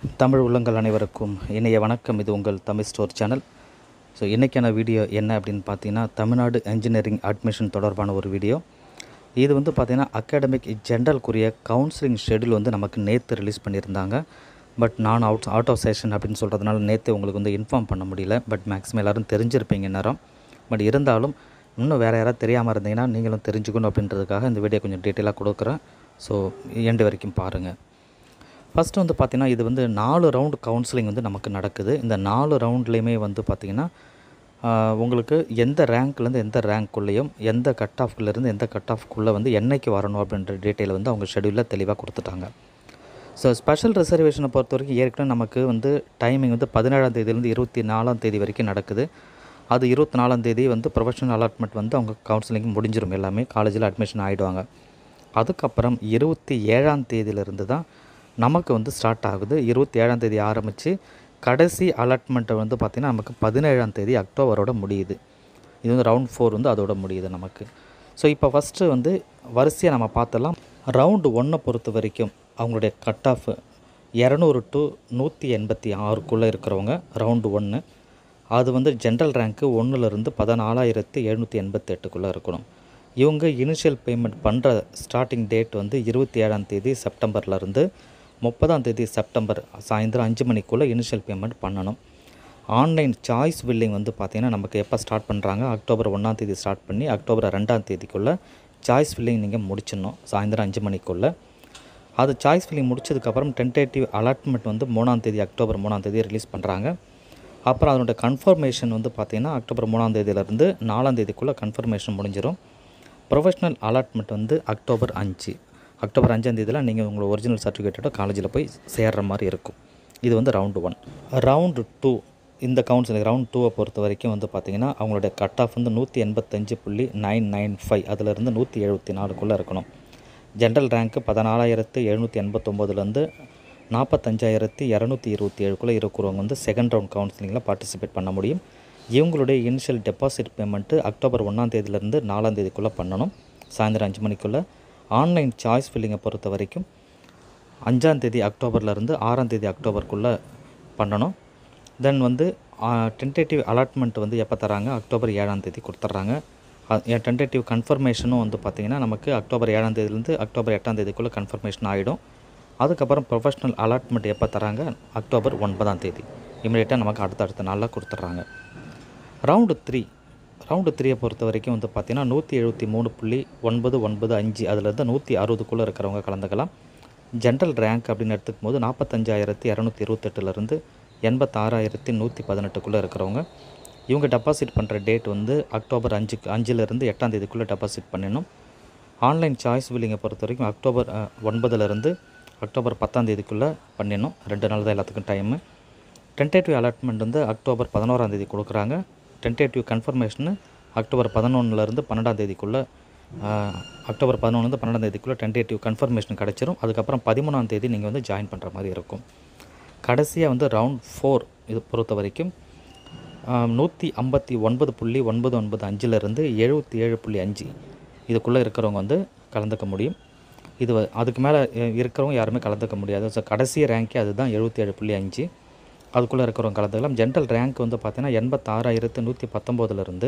தமிழ் உள்ளங்கள் அனைவருக்கும் இணைய வணக்கம் இது உங்கள் தமிழ் ஸ்டோர் சேனல் ஸோ இன்றைக்கான வீடியோ என்ன அப்படின்னு பார்த்தீங்கன்னா தமிழ்நாடு இன்ஜினியரிங் அட்மிஷன் தொடர்பான ஒரு வீடியோ இது வந்து பார்த்திங்கன்னா அகாடமிக் ஜென்ரல்குரிய கவுன்சிலிங் ஷெடியூல் வந்து நமக்கு நேற்று ரிலீஸ் பண்ணியிருந்தாங்க பட் நான் அவுட் அவுட் ஆஃப் செஷன் அப்படின்னு சொல்கிறதுனால நேற்று உங்களுக்கு வந்து இன்ஃபார்ம் பண்ண முடியல பட் மேக்ஸிமம் எல்லோரும் தெரிஞ்சிருப்பீங்க நேரம் பட் இருந்தாலும் இன்னும் வேறு யாராவது தெரியாமல் இருந்தீங்கன்னா நீங்களும் தெரிஞ்சுக்கணும் அப்படின்றதுக்காக இந்த வீடியோ கொஞ்சம் டீட்டெயிலாக கொடுக்குறேன் ஸோ எண்டு வரைக்கும் பாருங்கள் ஃபஸ்ட்டு வந்து பார்த்திங்கன்னா இது வந்து நாலு ரவுண்டு கவுன்சிலிங் வந்து நமக்கு நடக்குது இந்த நாலு ரவுண்ட்லேயுமே வந்து பார்த்திங்கன்னா ஆஹ், உங்களுக்கு எந்த ரேங்க்லேருந்து எந்த ரேங்க்குள்ளேயும் எந்த கட் ஆஃப்குள்ளேருந்து எந்த கட் ஆஃப்குள்ளே வந்து என்னைக்கு வரணும் அப்படின்ற டீட்டெயில் வந்து அவங்க ஷெடியூலில் தெளிவாக கொடுத்துட்டாங்க ஸோ ஸ்பெஷல் ரிசர்வேஷனை பொறுத்த வரைக்கும் ஏற்கனவே நமக்கு வந்து டைமிங் வந்து பதினேழாம் தேதியிலேருந்து இருபத்தி நாலாம் தேதி வரைக்கும் நடக்குது அது இருபத்தி நாலாம் தேதி வந்து ப்ரொஃபஷனல் அலாட்மெண்ட் வந்து அவங்க கவுன்சிலிங் முடிஞ்சிரும் எல்லாமே காலேஜில் அட்மிஷன் ஆகிடுவாங்க அதுக்கப்புறம் இருபத்தி ஏழாம் தேதியிலிருந்து தான் நமக்கு வந்து ஸ்டார்ட் ஆகுது இருபத்தி ஏழாம் தேதி ஆரம்பித்து கடைசி அலாட்மெண்ட்டை வந்து பார்த்திங்கன்னா நமக்கு பதினேழாம் தேதி அக்டோபரோட முடியுது இது வந்து ரவுண்ட் ஃபோர் வந்து அதோட முடியுது நமக்கு ஸோ இப்போ ஃபஸ்ட்டு வந்து வரிசையாக நம்ம பார்த்தலாம் ரவுண்டு ஒன்றை பொறுத்த வரைக்கும் அவங்களுடைய கட் ஆஃப் இரநூறு டு நூற்றி எண்பத்தி ஆறுக்குள்ளே இருக்கிறவங்க ரவுண்டு ஒன்று அது வந்து ஜென்ரல் ரேங்க்கு ஒன்றுலேருந்து பதினாலாயிரத்து எழுநூற்றி எண்பத்தி எட்டுக்குள்ளே இருக்கணும் இவங்க இனிஷியல் பேமெண்ட் பண்ணுற ஸ்டார்டிங் டேட் வந்து இருபத்தி ஏழாம் தேதி செப்டம்பர்லேருந்து முப்பதாம் தேதி செப்டம்பர் சாயந்தரம் அஞ்சு மணிக்குள்ளே இனிஷியல் பேமெண்ட் பண்ணணும் ஆன்லைன் சாய்ஸ் பில்லிங் வந்து பார்த்திங்கன்னா நமக்கு எப்போ ஸ்டார்ட் பண்ணுறாங்க அக்டோபர் ஒன்றாம் தேதி ஸ்டார்ட் பண்ணி அக்டோபர் ரெண்டாம் தேதிக்குள்ளே சாய்ஸ் ஃபில்லிங் நீங்கள் முடிச்சிடணும் சாயந்தரம் அஞ்சு மணிக்குள்ளே அது சாய்ஸ் ஃபில்லிங் முடிச்சதுக்கப்புறம் டென்டேட்டிவ் அலாட்மெண்ட் வந்து மூணாம் தேதி அக்டோபர் மூணாம் தேதி ரிலீஸ் பண்ணுறாங்க அப்புறம் அதனோட கன்ஃபர்மேஷன் வந்து பார்த்திங்கன்னா அக்டோபர் மூணாம் தேதியிலேருந்து நாலாம் தேதிக்குள்ளே கன்ஃபர்மேஷன் முடிஞ்சிடும் ப்ரொஃபஷ்னல் அலாட்மெண்ட் வந்து அக்டோபர் அஞ்சு அக்டோபர் அஞ்சாம் தேதியில் நீங்கள் உங்களோட ஒரிஜினல் சர்டிஃபிகேட்டோட காலேஜில் போய் சேர்ற மாதிரி இருக்கும் இது வந்து ரவுண்டு ஒன் ரவுண்டு டூ இந்த கவுன்சிலிங் ரவுண்ட் டூவை பொறுத்த வரைக்கும் வந்து பார்த்திங்கன்னா அவங்களுடைய கட் ஆஃப் வந்து நூற்றி எண்பத்தஞ்சு புள்ளி நைன் நைன் ஃபைவ் அதிலிருந்து நூற்றி எழுபத்தி நாலுக்குள்ளே இருக்கணும் ஜென்ரல் ரேங்க்கு பதினாலாயிரத்து எழுநூற்றி எண்பத்தொம்போதுலேருந்து நாற்பத்தஞ்சாயிரத்தி இரநூத்தி இருபத்தி ஏழுக்குள்ளே இருக்கிறவங்க வந்து செகண்ட் ரவுண்ட் கவுன்சிலிங்கில் பார்ட்டிசிபேட் பண்ண முடியும் இவங்களுடைய இனிஷியல் டெபாசிட் பேமெண்ட்டு அக்டோபர் ஒன்றாம் தேதியிலேருந்து நாலாம் தேதிக்குள்ளே பண்ணணும் சாயந்தரம் அஞ்சு மணிக்குள்ளே ஆன்லைன் சாய்ஸ் ஃபில்லிங்கை பொறுத்த வரைக்கும் அஞ்சாம் தேதி அக்டோபர்லேருந்து ஆறாம் தேதி அக்டோபருக்குள்ளே பண்ணணும் தென் வந்து டென்டேட்டிவ் அலாட்மெண்ட் வந்து எப்போ தராங்க அக்டோபர் ஏழாம் தேதி கொடுத்துட்றாங்க டென்டேட்டிவ் கன்ஃபர்மேஷனும் வந்து பார்த்திங்கன்னா நமக்கு அக்டோபர் ஏழாம் தேதியிலேருந்து அக்டோபர் எட்டாம் தேதிக்குள்ளே கன்ஃபர்மேஷன் ஆகிடும் அதுக்கப்புறம் ப்ரொஃபஷனல் அலாட்மெண்ட் எப்போ தராங்க அக்டோபர் ஒன்பதாம் தேதி இமீடியட்டாக நமக்கு அடுத்த அடுத்த நாளில் கொடுத்துட்றாங்க ரவுண்டு த்ரீ ரவுண்டு த்ரீயை பொறுத்த வரைக்கும் வந்து பார்த்திங்கன்னா நூற்றி எழுபத்தி மூணு புள்ளி ஒன்பது ஒன்பது அஞ்சு அதுலேருந்து நூற்றி அறுபதுக்குள்ளே இருக்கிறவங்க கலந்துக்கலாம் ஜென்ரல் ரேங்க் அப்படின்னு எடுத்துக்கும் போது நாற்பத்தஞ்சாயிரத்தி இரநூத்தி இருபத்தெட்டுலேருந்து எண்பத்தாறாயிரத்தி நூற்றி பதினெட்டுக்குள்ளே இருக்கிறவங்க இவங்க டெபாசிட் பண்ணுற டேட் வந்து அக்டோபர் அஞ்சுக்கு அஞ்சுலேருந்து எட்டாம் தேதிக்குள்ளே டெபாசிட் பண்ணிடணும் ஆன்லைன் சாய்ஸ் பில்லிங்கை பொறுத்த வரைக்கும் அக்டோபர் அஹ், ஒன்பதுலேருந்து அக்டோபர் பத்தாம் தேதிக்குள்ளே பண்ணிடணும் ரெண்டு நாள் தான் எல்லாத்துக்கும் டைமு டென்டேட்டிவ் அலாட்மெண்ட் வந்து அக்டோபர் பதினோராம் தேதி கொடுக்குறாங்க டென்டேட்டிவ் கன்ஃபர்மேஷனு அக்டோபர் பதினொன்றுலேருந்து பன்னெண்டாம் தேதிக்குள்ளே ஆஹ், அக்டோபர் பதினொன்றுலேருந்து பன்னெண்டாம் தேதிக்குள்ளே டென்டேட்டிவ் கன்ஃபர்மேஷன் கிடச்சிரும் அதுக்கப்புறம் பதிமூணாம் தேதி நீங்கள் வந்து ஜாயின் பண்ணுற மாதிரி இருக்கும் கடைசியாக வந்து ரவுண்ட் ஃபோர் இது பொறுத்த வரைக்கும் நூற்றி ஐம்பத்தி ஒன்பது புள்ளி ஒன்பது ஒன்பது அஞ்சுலேருந்து எழுபத்தி ஏழு புள்ளி அஞ்சு இதுக்குள்ளே இருக்கிறவங்க வந்து கலந்துக்க முடியும் இது வ- அதுக்கு மேலே இருக்கிறவங்க யாருமே கலந்துக்க முடியாது ஸோ கடைசி ரேங்கே அதுதான் எழுபத்தி ஏழு புள்ளி அஞ்சு அதுக்குள்ளே இருக்கிறவங்க கலந்துக்கலாம் ஜென்ரல் ரேங்க் வந்து பார்த்தீங்கன்னா எண்பத்தாறாயிரத்து நூற்றி பத்தொம்போதுலேருந்து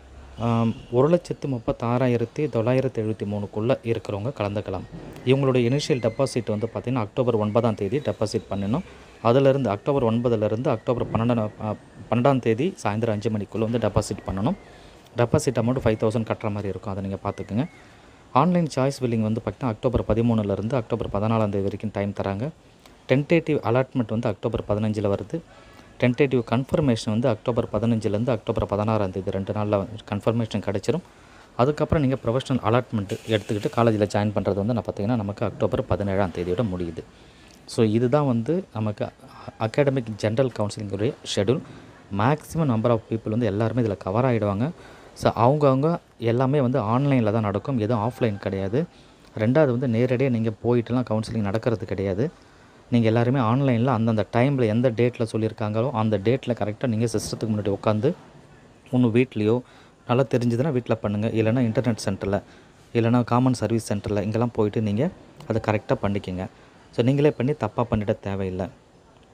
ஒரு லட்சத்து முப்பத்தாறாயிரத்தி தொள்ளாயிரத்தி எழுபத்தி மூணுக்குள்ளே இருக்கிறவங்க கலந்துக்கலாம் இவங்களுடைய இனிஷியல் டெபாசிட் வந்து பார்த்திங்கன்னா அக்டோபர் ஒன்பதாம் தேதி டெபாசிட் பண்ணணும் அதிலிருந்து அக்டோபர் ஒன்பதுலேருந்து அக்டோபர் பன்னெண்டாம் பன்னெண்டாம் தேதி சாயந்தரம் அஞ்சு மணிக்குள்ளே வந்து டெபாசிட் பண்ணணும் டெபாசிட் அமௌண்ட் ஃபைவ் தௌசண்ட் கட்டுற மாதிரி இருக்கும் அதை நீங்கள் பார்த்துக்குங்க ஆன்லைன் சாய்ஸ் பில்லிங் வந்து பார்த்திங்கன்னா அக்டோபர் பதிமூணுலேருந்து அக்டோபர் பதினாலாம் தேதி வரைக்கும் டைம் தராங்க டென்டேட்டிவ் அலாட்மெண்ட் வந்து அக்டோபர் பதினஞ்சில் வருது டென்டேட்டிவ் கன்ஃபர்மேஷன் வந்து அக்டோபர் பதினஞ்சுலேருந்து அக்டோபர் பதினாறாம் தேதி ரெண்டு நாளில் கன்ஃபர்மேஷன் கிடச்சிரும் அதுக்கப்புறம் நீங்கள் ப்ரொஃபஷனல் அலாட்மெண்ட் எடுத்துக்கிட்டு காலேஜில் ஜாயின் பண்ணுறது வந்து நான் பார்த்தீங்கன்னா நமக்கு அக்டோபர் பதினேழாம் தேதியோட முடியுது ஸோ இதுதான் வந்து நமக்கு அகாடமிக் ஜென்ரல் கவுன்சிலிங்குடைய schedule maximum number of people வந்து எல்லாருமே இதில் கவர் ஆகிடுவாங்க ஸோ அவங்கவுங்க எல்லாமே வந்து ஆன்லைனில் தான் நடக்கும் எதுவும் ஆஃப்லைன் கிடையாது ரெண்டாவது வந்து நேரடியாக நீங்கள் போயிட்டுலாம் கவுன்சிலிங் நடக்கிறது கிடையாது நீங்கள் எல்லாருமே ஆன்லைனில் அந்தந்த டைமில் எந்த டேட்டில் சொல்லியிருக்காங்களோ அந்த டேட்டில் கரெக்டாக நீங்கள் சிஸ்டத்துக்கு முன்னாடி உட்காந்து ஒன்று வீட்லேயோ நல்லா தெரிஞ்சதுன்னா வீட்டில் பண்ணுங்கள் இல்லைன்னா இன்டர்நெட் சென்டரில் இல்லைன்னா காமன் சர்வீஸ் சென்டரில் இங்கெல்லாம் போயிட்டு நீங்கள் அதை கரெக்டாக பண்ணிக்கங்க ஸோ நீங்களே பண்ணி தப்பாக பண்ணிட தேவையில்லை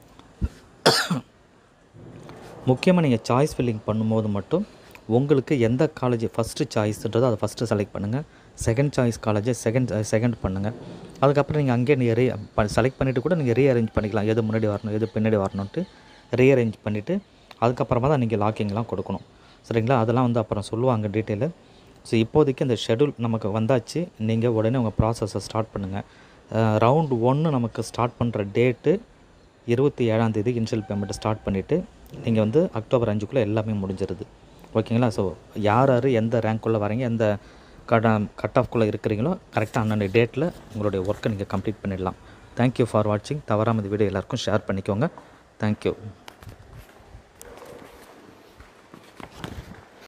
முக்கியமாக நீங்கள் சாய்ஸ் ஃபில்லிங் பண்ணும்போது மட்டும் உங்களுக்கு எந்த காலேஜ் ஃபஸ்ட்டு சாய்ஸ்ன்றதோ அதை ஃபஸ்ட்டு செலக்ட் பண்ணுங்கள் செகண்ட் சாய்ஸ் காலேஜை செகண்ட் செகண்ட் பண்ணுங்கள் அதுக்கப்புறம் நீங்கள் அங்கேயே நீங்கள் ரீ செலக்ட் பண்ணிவிட்டு கூட நீங்கள் ரீஅரேஞ்ச் பண்ணிக்கலாம் எது முன்னாடி வரணும் எது பின்னாடி வரணுன்ட்டு ரீஅரேஞ்ச் பண்ணிவிட்டு அதுக்கப்புறமா தான் நீங்கள் லாக்கிங்லாம் கொடுக்கணும் சரிங்களா அதெல்லாம் வந்து அப்புறம் சொல்லுவாங்க டீட்டெயிலு ஸோ இப்போதைக்கு இந்த ஷெடியூல் நமக்கு வந்தாச்சு நீங்கள் உடனே உங்கள் ப்ராசஸை ஸ்டார்ட் பண்ணுங்கள் ரவுண்டு ஒன்று நமக்கு ஸ்டார்ட் பண்ணுற டேட்டு இருபத்தி ஏழாந்தேதி இனிஷியல் பேமெண்ட்டை ஸ்டார்ட் பண்ணிவிட்டு நீங்கள் வந்து அக்டோபர் அஞ்சுக்குள்ளே எல்லாமே முடிஞ்சிருது ஓகேங்களா ஸோ யார் யார் எந்த ரேங்க்குள்ளே வரீங்க எந்த கட் கட் ஆஃப்குள்ளே இருக்கிறீங்களோ கரெக்டாக அன்னன்ன டேட்டில் உங்களுடைய ஒர்க்கை நீங்கள் கம்ப்ளீட் பண்ணிடலாம் தேங்க்யூ ஃபார் வாட்சிங் தவறாமல் இந்த வீடியோ எல்லாருக்கும் ஷேர் பண்ணிக்கோங்க தேங்க்யூ